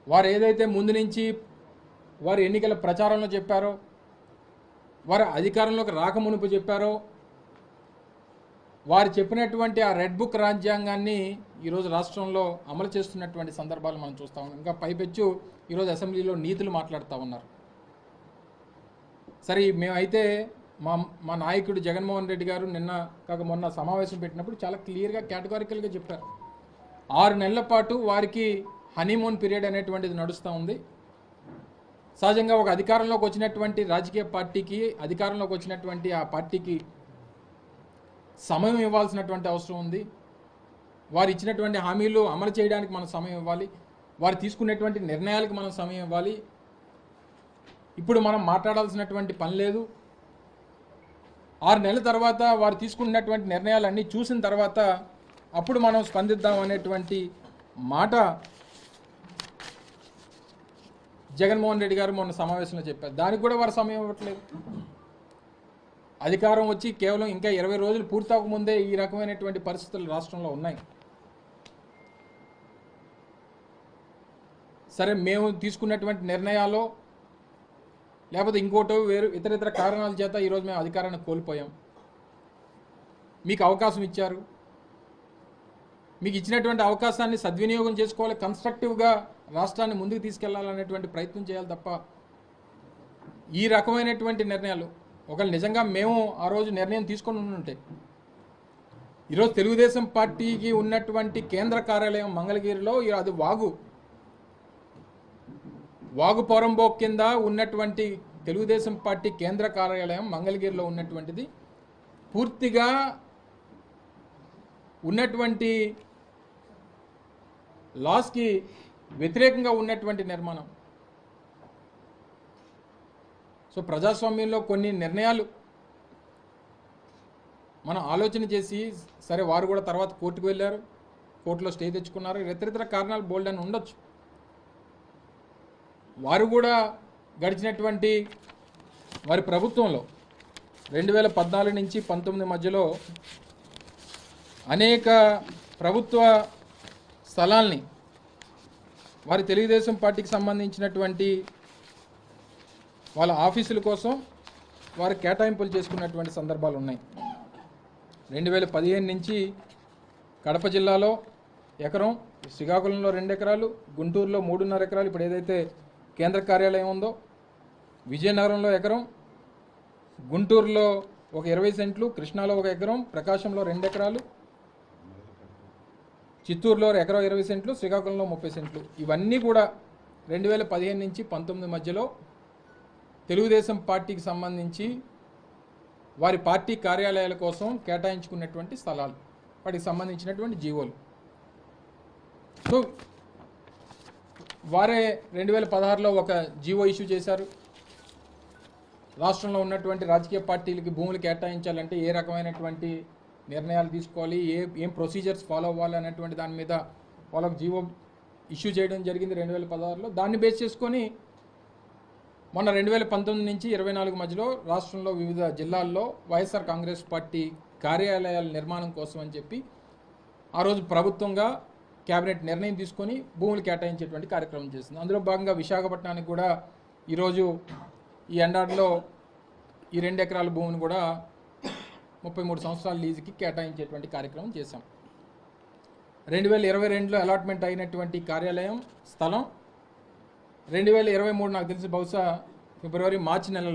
వారు ఏదైతే ముందు నుంచి వారు ఎన్నికల ప్రచారంలో చెప్పారో వారు అధికారంలోకి రాకమునుపు చెప్పారో వారు చెప్పినటువంటి ఆ రెడ్ బుక్ రాజ్యాంగాన్ని ఈరోజు రాష్ట్రంలో అమలు చేస్తున్నటువంటి సందర్భాలు మనం చూస్తా ఉన్నాం ఇంకా పైపెచ్చు ఈరోజు అసెంబ్లీలో నీతులు మాట్లాడుతూ ఉన్నారు సరే మేమైతే మా మా నాయకుడు జగన్మోహన్ రెడ్డి గారు నిన్న కాక మొన్న సమావేశం పెట్టినప్పుడు చాలా క్లియర్గా కేటగారికల్గా చెప్పారు ఆరు నెలల పాటు వారికి హనీమూన్ పీరియడ్ అనేటువంటిది నడుస్తూ ఉంది సహజంగా ఒక అధికారంలోకి వచ్చినటువంటి రాజకీయ పార్టీకి అధికారంలోకి వచ్చినటువంటి ఆ పార్టీకి సమయం ఇవ్వాల్సినటువంటి అవసరం ఉంది వారు ఇచ్చినటువంటి హామీలు అమలు చేయడానికి మనం సమయం ఇవ్వాలి వారు తీసుకునేటువంటి నిర్ణయాలకు మనం సమయం ఇవ్వాలి ఇప్పుడు మనం మాట్లాడాల్సినటువంటి పని లేదు ఆరు నెలల తర్వాత వారు తీసుకున్నటువంటి నిర్ణయాలన్నీ చూసిన తర్వాత అప్పుడు మనం స్పందిద్దాం అనేటువంటి మాట జగన్మోహన్ రెడ్డి గారు మొన్న సమావేశంలో చెప్పారు దానికి కూడా వారు సమయం ఇవ్వట్లేదు అధికారం వచ్చి కేవలం ఇంకా ఇరవై రోజులు పూర్తవకముందే ఈ రకమైనటువంటి పరిస్థితులు రాష్ట్రంలో ఉన్నాయి సరే మేము తీసుకున్నటువంటి నిర్ణయాలు లేకపోతే ఇంకోటో వేరు ఇతర ఇతర కారణాల చేత ఈరోజు మేము అధికారాన్ని కోల్పోయాం మీకు అవకాశం ఇచ్చారు మీకు ఇచ్చినటువంటి అవకాశాన్ని సద్వినియోగం చేసుకోవాలి కన్స్ట్రక్టివ్గా రాష్ట్రాన్ని ముందుకు తీసుకెళ్లాలనేటువంటి ప్రయత్నం చేయాలి తప్ప ఈ రకమైనటువంటి నిర్ణయాలు ఒకవేళ నిజంగా మేము ఆ రోజు నిర్ణయం తీసుకొని ఉంటే ఈరోజు తెలుగుదేశం పార్టీకి ఉన్నటువంటి కేంద్ర కార్యాలయం మంగళగిరిలో ఈ- అది వాగు వాగు పొరంబోక్ కింద ఉన్నటువంటి తెలుగుదేశం పార్టీ కేంద్ర కార్యాలయం మంగళగిరిలో ఉన్నటువంటిది పూర్తిగా ఉన్నటువంటి లాస్కి వ్యతిరేకంగా ఉన్నటువంటి నిర్మాణం సో ప్రజాస్వామ్యంలో కొన్ని నిర్ణయాలు మనం ఆలోచన చేసి సరే వారు కూడా తర్వాత కోర్టుకు వెళ్ళారు కోర్టులో స్టే తెచ్చుకున్నారు ఇతరితర కారణాలు బోల్డ్ అని ఉండొచ్చు వారు కూడా గడిచినటువంటి వారి ప్రభుత్వంలో రెండు వేల పద్నాలుగు నుంచి పంతొమ్మిది మధ్యలో అనేక ప్రభుత్వ స్థలాల్ని వారి తెలుగుదేశం పార్టీకి సంబంధించినటువంటి వాళ్ళ ఆఫీసుల కోసం వారు కేటాయింపులు చేసుకున్నటువంటి సందర్భాలు ఉన్నాయి రెండు వేల పదిహేను నుంచి కడప జిల్లాలో ఎకరం శ్రీకాకుళంలో రెండు ఎకరాలు గుంటూరులో మూడున్నర ఎకరాలు ఇప్పుడు ఏదైతే కేంద్ర కార్యాలయం ఉందో విజయనగరంలో ఎకరం గుంటూరులో ఒక ఇరవై సెంట్లు కృష్ణాలో ఒక ఎకరం ప్రకాశంలో రెండు ఎకరాలు చిత్తూరులో ఎకరం ఇరవై సెంట్లు శ్రీకాకుళంలో ముప్పై సెంట్లు ఇవన్నీ కూడా రెండు వేల పదిహేను నుంచి పంతొమ్మిది మధ్యలో తెలుగుదేశం పార్టీకి సంబంధించి వారి పార్టీ కార్యాలయాల కోసం కేటాయించుకున్నటువంటి స్థలాలు వాటికి సంబంధించినటువంటి జీవోలు సో వారే రెండు వేల పదహారులో ఒక జీవో ఇష్యూ చేశారు రాష్ట్రంలో ఉన్నటువంటి రాజకీయ పార్టీలకి భూములు కేటాయించాలంటే ఏ రకమైనటువంటి నిర్ణయాలు తీసుకోవాలి ఏ ఏం ప్రొసీజర్స్ ఫాలో అవ్వాలి అనేటువంటి దాని మీద వాళ్ళకి జీవో ఇష్యూ చేయడం జరిగింది రెండు వేల పదహారులో దాన్ని బేస్ చేసుకొని మొన్న రెండు వేల పంతొమ్మిది నుంచి ఇరవై నాలుగు మధ్యలో రాష్ట్రంలో వివిధ జిల్లాల్లో వైఎస్ఆర్ కాంగ్రెస్ పార్టీ కార్యాలయాల నిర్మాణం కోసం అని చెప్పి ఆ రోజు ప్రభుత్వంగా కేబినెట్ నిర్ణయం తీసుకొని భూములు కేటాయించేటువంటి కార్యక్రమం చేసింది అందులో భాగంగా విశాఖపట్నానికి కూడా ఈరోజు ఈ ఎండాడిలో ఈ రెండు ఎకరాల భూమిని కూడా ముప్పై మూడు సంవత్సరాల లీజుకి కేటాయించేటువంటి కార్యక్రమం చేశాం రెండు వేల ఇరవై రెండులో అలాట్మెంట్ అయినటువంటి కార్యాలయం స్థలం రెండు వేల ఇరవై మూడు నాకు తెలిసి బహుశా ఫిబ్రవరి మార్చి నెలలో